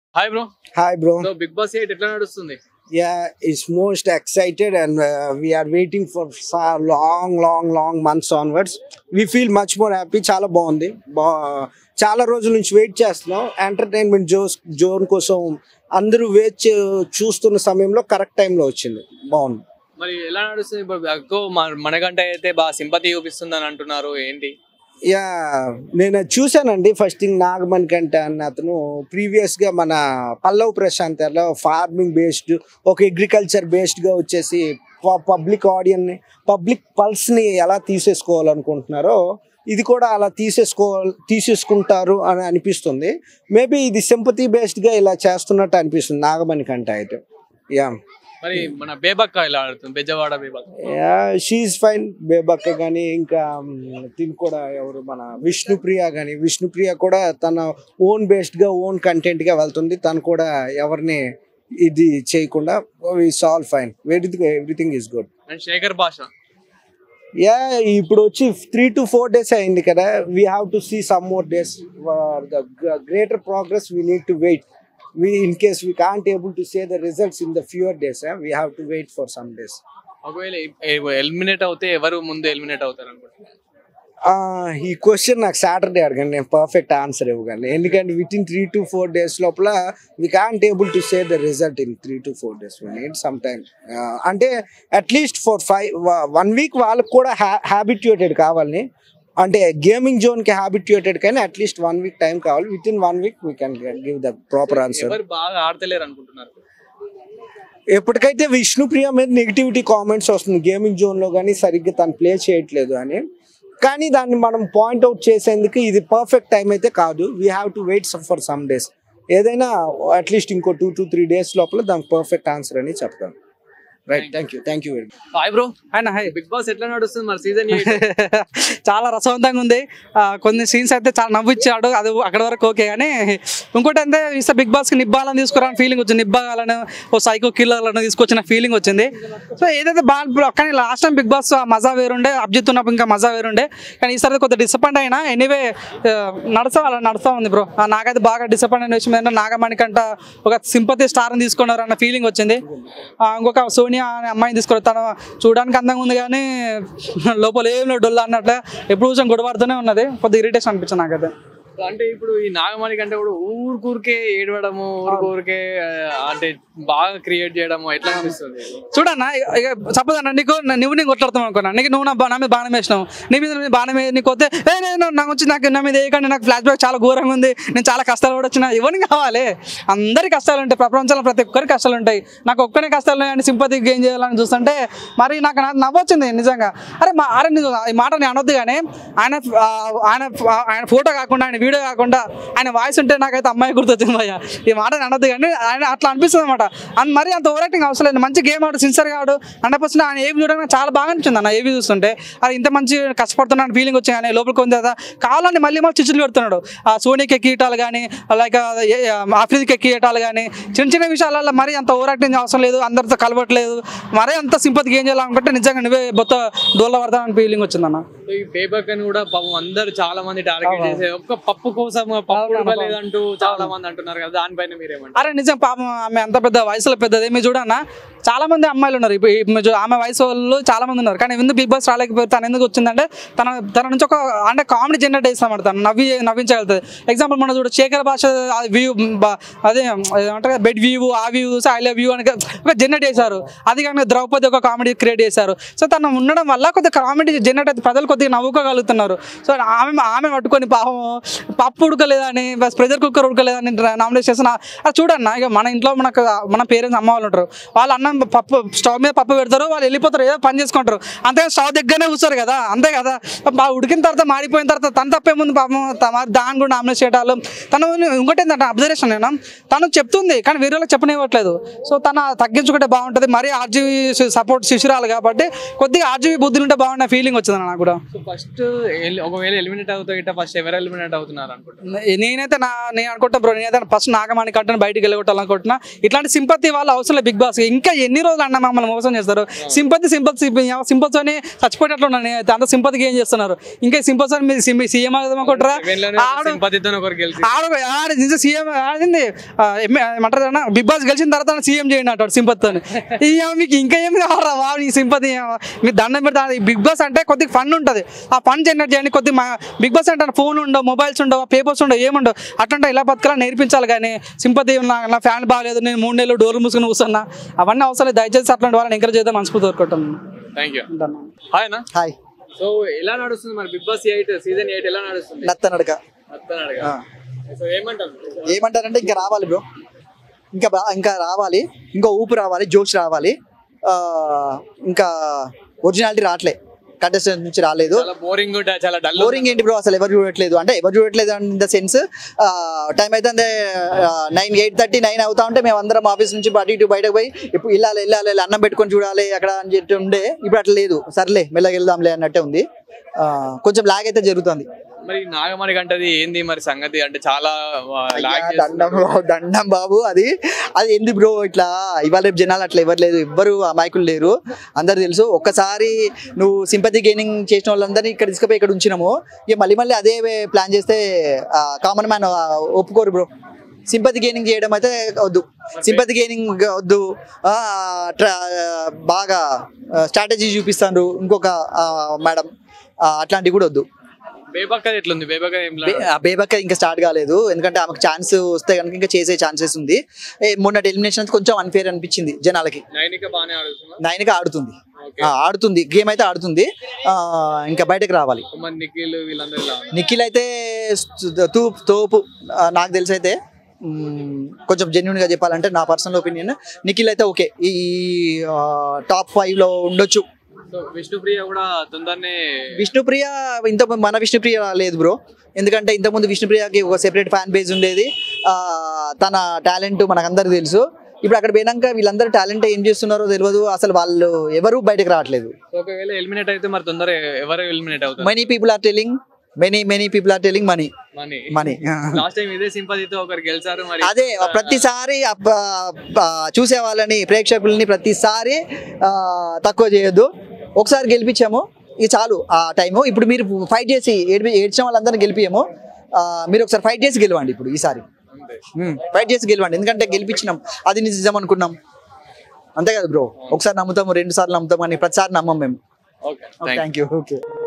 Hi bro Hi, bro. So Bigg Boss eight ఎట్లా నడుస్తుంది Yeah, it's most excited, and uh, we are waiting for sa- long, long, long months onwards. We feel much more happy. చాలా బాగుంది బా- చాలా రోజుల నుంచి wait చేస్తున్నాం entertainment Jose zone కోసం అందరూ వెయిట్ చూస్తున్న సమయంలో కరెక్ట్ టైంలో వచ్చింది బాగుంది మరి ఎలా నడుస్తుంది ఇప్పుడు ఎక్కువ మన- మనకంటే అయితే బాగా సింపతి చూపిస్తుంది అని అంటున్నారు ఏంటి యా నేను అది చూశానండి ఫస్ట్ థింగ్ నాగమణి కంటే అన్న అతను ప్రీవియస్ గా మన పల్లవ్ ప్రశాంత్ లో ఫార్మింగ్ బేస్డ్ ఒక అగ్రికల్చర్ బేస్డ్ గా వచ్చేసి పబ్లిక్ ఆడియన్ పబ్లిక్ పల్స్ ని ఎలా తీసేసుకోవాలనుకుంటున్నారో ఇది కూడా అలా తీసేసుకో తీసేసుకుంటారు అని అనిపిస్తుంది మేబీ ఇది సింపతి బేస్డ్ గా ఇలా చేస్తున్నట్టు అనిపిస్తుంది నాగమణి కంటే అయితే యా మరి మన బేబక్క ఎలా ఆడుతుంది Bezawada Bebakka yeah she's fine Bebakka కానీ ఇంకా మ్, తిని కూడా ఎవరు మన విష్ణుప్రియ కానీ విష్ణుప్రియ కూడా తన ఓన్ బేస్డ్గా ఓన్ కంటెంట్గా వెళ్తుంది తను కూడా ఎవరిని ఇది చేయకుండా it's all fine everything is good and Shekhar Basha yeah ఇప్పుడు వచ్చి త్రీ టు ఫోర్ డేస్ అయింది కదా we have to see some more days the greater progress we need to wait we in case we can't able to say the results in the fewer days eh, we have to wait for some days ఒకవేళ eliminate అవుతే ఎవరు ముందు eliminate అవుతారు అనుకుంటున్నారు ఆ, ఈ question నాకు Saturday అడగండి నేను పర్ఫెక్ట్ ఆన్సర్ ఇవ్వగలను ఎందుకంటే within three to four days లోపల we can't able to say the result in three to four days need some time అంటే at least for five one week వాళ్ళకి కూడా హ్యాబిట్యూటెడ్ కావాలని అంటే గేమింగ్ జోన్ కి హ్యాబిట్యూటెడ్ కానీ అట్లీస్ట్ వన్ వీక్ టైం కావాలి within one week we can give the proper answer ఎవరు బాగా ఆడతలేరు అనుకుంటున్నారు ఎప్పటికైతే విష్ణుప్రియ మీద నెగిటివిటీ కామెంట్స్ వస్తుంది గేమింగ్ జోన్ లో కానీ సరిగ్గా తను ప్లే చేయట్లేదు అని కానీ దాన్ని మనం పాయింట్ అవుట్ చేసేందుకు ఇది పర్ఫెక్ట్ టైం అయితే కాదు we have to wait for some days ఏదైనా అట్లీస్ట్ ఇంకో టూ టు త్రీ డేస్ లోపల దానికి పర్ఫెక్ట్ ఆన్సర్ అని చెప్తాను right thank you thank you very much hi bro ఆయన హాయ్ బిగ్ బాస్ ఎట్లా నడుస్తుంది మరి సీజన్ చాలా రసవంతంగా ఉంది ఆ, కొన్ని సీన్స్ అయితే చాలా నవ్విచ్చాడు అది అక్కడ వరకు ఓకే కానీ ఇంకోటి అంటే ఇస్తే బిగ్ బాస్కి నిబ్బాలని తీసుకురాని ఫీలింగ్ వచ్చింది నిబ్బాలని ఓ సైకో కిల్లర్లను తీసుకొచ్చిన ఫీలింగ్ వచ్చింది సో ఏదైతే బాగా కానీ లాస్ట్ టైం బిగ్ బాస్ ఆ మజా వేరుండే అబ్జిత్ ఉన్నప్పుడు ఇంకా మజా వేరుండే కానీ ఈసారి కొద్దిగా డిసప్పాయింట్ అయినా ఎనీవే నడుస్తా అలా నడుస్తూ ఉంది బ్రో నాకైతే బాగా డిసప్పాయింట్ అయిన విషయం ఏంటంటే నాగమణి కంట ఒక సింపతి స్టార్ని తీసుకున్నారు అన్న ఫీలింగ్ వచ్చింది ఆ, ఇంకొక సోనియా అనే అమ్మాయిని తీసుకున్నారు తను చూడడానికి అందంగా ఉంది కానీ లోపల ఏం లేదు డొల్ల అన్నట్లు ఎప్పుడు కొంచెం గొడవడుతూనే ఉన్నది కొద్దిగా ఇరిటేషన్ అనిపించింది నాకైతే అంటే ఇప్పుడు ఈ నాగమణి కంటే కూడా ఊరికూరికే ఏడవడము ఊరికూరికే ఆ, అంటే బాగా క్రియేట్ చేయడము ఎట్లా అనిపిస్తుంది చూడన్నా ఇక సపోజ్ అన్న నీకు నువ్వు నేను కొట్లాడుతాం అనుకున్నా నీకు నువ్వు నా బా- నా మీద బాణం వేసినావు నీ మీద నీ బాణం వే- నీకు వస్తే ఏ నేను నాకు వచ్చి నాకు నా మీద వేయకండి నాకు ఫ్లాష్ బ్యాక్ చాలా ఘోరంగా ఉంది నేను చాలా కష్టాలు కూడా వచ్చిన ఎవరిని కావాలి అందరి కష్టాలు ఉంటాయి ప్రపంచంలో ప్రతి ఒక్కరికి కష్టాలు ఉంటాయి నాకు ఒక్కనే కష్టాలు ఉన్నాయని సింపతి గెయిన్ చేయాలని చూస్తుంటే మరి నాకు నా- నవ్వొచ్చింది నిజంగా అరే మా అరే నువ్వు ఈ మాట నేను అనొద్దు కానీ ఆయన ఆ, ఆయన ఆయన ఫోటో కాకుండా ఆయన వీడియో కాకుండా ఆయన వాయిస్ ఉంటే నాకైతే అమ్మాయి గుర్తొచ్చింది భయ్య ఈ మాట నేను అనొద్దు కానీ ఆయన అట్లా అనిపిస్తుంది అనమాట అండ్ మరి అంత ఓవర్ యాక్టింగ్ అవసరం లేదు మంచి గేమ్ ఆడు సిన్సర్ ఆడు హండ్రెడ్ పర్సెంట్ ఆయన ఏవి చూడడానికి నాకు చాలా బాగా అనిపించింది అన్న ఏవి చూస్తుంటే అది ఇంత మంచి కష్టపడుతున్నాను ఫీలింగ్ వచ్చింది కానీ లోపలికి ఉంది కదా కావాలని మళ్ళీ మళ్ళీ చిచ్చులు పెడుతున్నాడు ఆ సోనీకి ఎక్కియటాలు కానీ లైక్ ఆఫ్రిదికి ఎక్కియటాలు కానీ చిన్న చిన్న విషయాలలో మరీ అంత ఓవర్ యాక్టింగ్ అవసరం లేదు అందరితో కలవట్లేదు మరీ అంత సింపతి గేమ్ చేయాలనుకుంటే నిజంగా నువ్వే బొత్త దోళ్ళ పడతానని ఫీలింగ్ వచ్చిందన్న సో ఈ పేపర్ అని కూడా పాపం అందరూ చాలా మంది టార్గెట్ చేసే ఒక్క పప్పు కోసం పప్పు ఉడకలేదంటూ చాలా మంది అంటున్నారు కదా దానిపైన మీరేమంటారు అరే నిజం పాపం ఆమె అంత పెద్ద వయసులో పెద్దది మీరు చూడన్న చాలా మంది అమ్మాయిలు ఉన్నారు ఇప్పుడు ఈ- మీరు చూ- ఆమె వయసు వాళ్ళు చాలా మంది ఉన్నారు కానీ ఎందుకు బిగ్ బాస్ రాలేకపోతే తను ఎందుకు వచ్చిందంటే తన తన నుంచి ఒక అంటే కామెడీ జనరేట్ చేస్తామంట తను నవ్వి నవ్వించగలుగుతుంది ఎగ్జాంపుల్ మనం చూడ శేఖర్ భాష వ్యూ అదే ఏమంటారు బెడ్ వ్యూ ఆ వ్యూస్ ఐ లవ్ యూ అని ఒక జనరేట్ చేశారు అది కానీ ద్రౌపది ఒక కామెడీ క్రియేట్ చేశారు సో తను ఉండడం వల్ల కొద్దిగా కామెడీ జనరేట్ అయితే ప్రజలు కొద్దిగా నవ్వుకోగలుగుతున్నారు సో ఆమె ఆమె పట్టుకొని పాపం పప్పు ఉడకలేదని బస్ ప్రెజర్ కుక్కర్ ఉడకలేదని నామినేట్ చేసిన అది చూడన్న ఇక మన ఇంట్లో మనకు మన పేరెంట్స్ అమ్మ వాళ్ళు ఉంటారు వాళ్ళు అన్నం పప్పు స్టవ్ మీద పప్పు పెడతారు వాళ్ళు వెళ్ళిపోతారు ఏదో పని చేసుకుంటారు అంతే స్టవ్ దగ్గరనే కూర్చోరు కదా అంతే కదా బాగా ఉడికిన తర్వాత మాడిపోయిన తర్వాత తను తప్పేముంది పాపం తమ దాని కూడా నామినేట్ చేయడాలు తను ఇంకోటి ఏంటంటే అబ్జర్వేషన్ నేను తను చెప్తుంది కానీ వేరే వాళ్ళకి చెప్పనివ్వట్లేదు సో తను తగ్గించుకుంటే బాగుంటుంది మరీ ఆర్జీవీ సపోర్ట్ శిశురాలు కాబట్టి కొద్దిగా ఆర్జీవీ బుద్ధులు ఉంటే బాగుండే ఫీలింగ్ వచ్చింది నాకు కూడా సో ఫస్ట్ ఒకవేళ ఎలిమినేట్ అవుతా గిట్ట ఫస్ట్ ఎవరు ఎలిమినేట్ అవుతారు వెళ్ళగొడుతున్నారు అనుకుంటున్నారు నే- నేనైతే నా నేను అనుకుంటా బ్రో నేనైతే ఫస్ట్ నాగమాణి కంటే బయటికి వెళ్ళగొట్టాలనుకుంటున్నా ఇట్లాంటి సింపతి వాళ్ళు అవసరం లేదు బిగ్ బాస్ ఇంకా ఎన్ని రోజులు అన్న మమ్మల్ని మోసం చేస్తారు సింపతి సింపతి సింపతి అని చచ్చిపోయేటట్లు ఉన్నాను నేనైతే అంత సింపతికి ఏం చేస్తున్నారు ఇంకా సింపతి అని మీరు సీఎం అవుదామనుకుంటారా Seven లోనే ఆడు సింపతితో ఒకరు గెలిచి ఆడు ఆడు నిజం సీఎం ఆడింది ఆ, ఎమ్మె- ఏమంటారు అన్న బిగ్ బాస్ గెలిచిన తర్వాత సీఎం చేయండి అంటాడు సింపతితో మీకు ఇంకా ఏం కావాలా వా నీ సింపతి మీరు దండం పెడతా బిగ్ బాస్ అంటే కొద్దిగా ఫన్ ఉంటుంది ఆ ఫన్ జనరేట్ చేయండి కొద్దిగా బిగ్ బాస్ అంటే ఫోన్ ఉండవు మొబైల్స్ ఉండవు పేపర్స్ ఉండవు ఏముండవు అట్లా ఇలా బతకాల నేర్పించాలి కానీ సింపతి నా నా ఫ్యాన్ బాగాలేదు నేను మూడు నెలలు డోర్లు మూసుకుని కూర్చున్నా అవన్నీ అవసరం లేదు దయచేసి అట్లాంటి వాళ్ళని ఎంకరేజ్ చేద్దాం మనస్ఫూర్తి కోరుకుంటాను థ్యాంక్ యూ హాయ్ అన్న హాయ్ సో ఎలా నడుస్తుంది మరి Bigg Boss eight season eight ఎలా నడుస్తుంది నత్త నడక మొత్తం అడగా సో ఏమంటారు ఏమంటారంటే ఇంకా రావాలి బ్రో ఇంకా బా- ఇంకా రావాలి ఇంకా ఊపు రావాలి జోష్ రావాలి ఆ, ఇంకా ఒరిజినాలిటీ రావట్లే కంటెస్టెంట్ నుంచి రాలేదు చాలా బోరింగ్ చాలా డల్ బోరింగ్ ఏంటి బ్రో అసలు ఎవరు చూడట్లేదు అంటే ఎవరు చూడట్లేదు ఇన్ ద సెన్స్ టైం అయితే నైన్ ఎయిట్ థర్టీ నైన్ అవుతా ఉంటే మేము అందరం ఆఫీస్ నుంచి అటు ఇటు బయటకు పోయి ఇప్పుడు వెళ్ళాలి వెళ్ళాలి వెళ్ళాలి, అన్నం పెట్టుకొని చూడాలి అక్కడ అని చెప్పి ఉండే ఇప్పుడు అట్లా లేదు సర్లే మెల్లగా వెళ్దాంలే అన్నట్టే ఉంది ఆ, కొంచెం లాగ్ అయితే జరుగుతుంది మరి నాగమణి గంటది ఏంది మరి సంగతి అంటే చాలా లాగ్ అయ్యా, దండం బాబు దండం బాబు అది అది ఏంది బ్రో ఇట్లా ఇవాళ రేపు జనాలు అట్లా ఎవరు లేదు ఎవ్వరు అమాయకులు లేరు అందరు తెలుసు ఒక్కసారి నువ్వు సింపతి గెయినింగ్ చేసిన వాళ్ళందరినీ ఇక్కడ తీసుకుపోయి ఇక్కడ ఉంచినాము ఇక మళ్ళీ మళ్ళీ అదే ప్లాన్ చేస్తే కామన్ మ్యాన్ ఒప్పుకోరు బ్రో సింపతి గెయినింగ్ చేయడం అయితే వద్దు సింపతి గెయినింగ్ వద్దు ఆ, ట్రా- బాగా స్ట్రాటజీ చూపిస్తాను ఇంకొక మేడం అట్లాంటివి కూడా వద్దు బేబక్క ఎట్లుంది బేబక్క ఏం బే- ఆ బేబక్క ఇంకా స్టార్ట్ కాలేదు ఎందుకంటే ఆమెకు ఛాన్స్ వస్తే కనుక ఇంకా చేసే ఛాన్సెస్ ఉంది ఏ, మొన్నటి ఎలిమినేషన్ కొంచెం అన్ఫేర్ అనిపించింది జనాలకి నైనిక బాగానే ఆడుతున్నా నైన్గా ఆడుతుంది ఓకే ఆ, ఆడుతుంది గేమ్ అయితే ఆడుతుంది ఆ, ఇంకా బయటకు రావాలి మరి నిఖిల్ వీళ్ళందరూ ఇలా ఉన్నారు. నిఖిల్ అయితే తూ తోపు ఆ, నాకు తెలిసి అయితే మ్, కొంచెం జెన్యున్ గా చెప్పాలంటే నా పర్సనల్ ఒపీనియన్ నిఖిల్ అయితే ఓకే ఈ టాప్ ఫైవ్ లో ఉండొచ్చు సో విష్ణుప్రియ కూడా తొందరనే విష్ణుప్రియ ఇంత మన విష్ణుప్రియ లేదు బ్రో ఎందుకంటే ఇంతకుముందు విష్ణుప్రియకి ఒక సెపరేట్ ఫ్యాన్ బేస్ ఉండేది ఆ, తన టాలెంట్ మనకందరికి తెలుసు ఇప్పుడు అక్కడ పోయినాక వీళ్ళందరూ టాలెంట్ ఏం చేస్తున్నారో తెలియదు అసలు వాళ్ళు ఎవరు బయటకు రావట్లేదు సో ఒకవేళ ఎలిమినేట్ అయితే మరి తొందర ఎవరు ఎలిమినేట్ అవుతారు many people are telling many many people are telling money money money last time ఇదే సింపతితో ఒకరు గెలిచారు మరి అదే ప్రతిసారి అప్ప- ఆ, చూసే వాళ్ళని ప్రేక్షకుల్ని ప్రతిసారి ఆ, తక్కువ చేయొద్దు ఒకసారి గెలిపించాము ఇది చాలు ఆ టైము ఇప్పుడు మీరు ఫైట్ చేసి ఏడ్పి ఏడ్చిన వాళ్ళందరినీ గెలిపియము ఆ, మీరు ఒకసారి ఫైట్ చేసి గెలవండి ఇప్పుడు ఈసారి అంతే ఫైట్ చేసి గెలవండి ఎందుకంటే గెలిపించినాం అది నిజం అనుకున్నాం అంతే కదా బ్రో ఒకసారి నమ్ముతాము రెండు సార్లు నమ్ముతాం కానీ ప్రతిసారి నమ్మం మేము okay thank thank you okay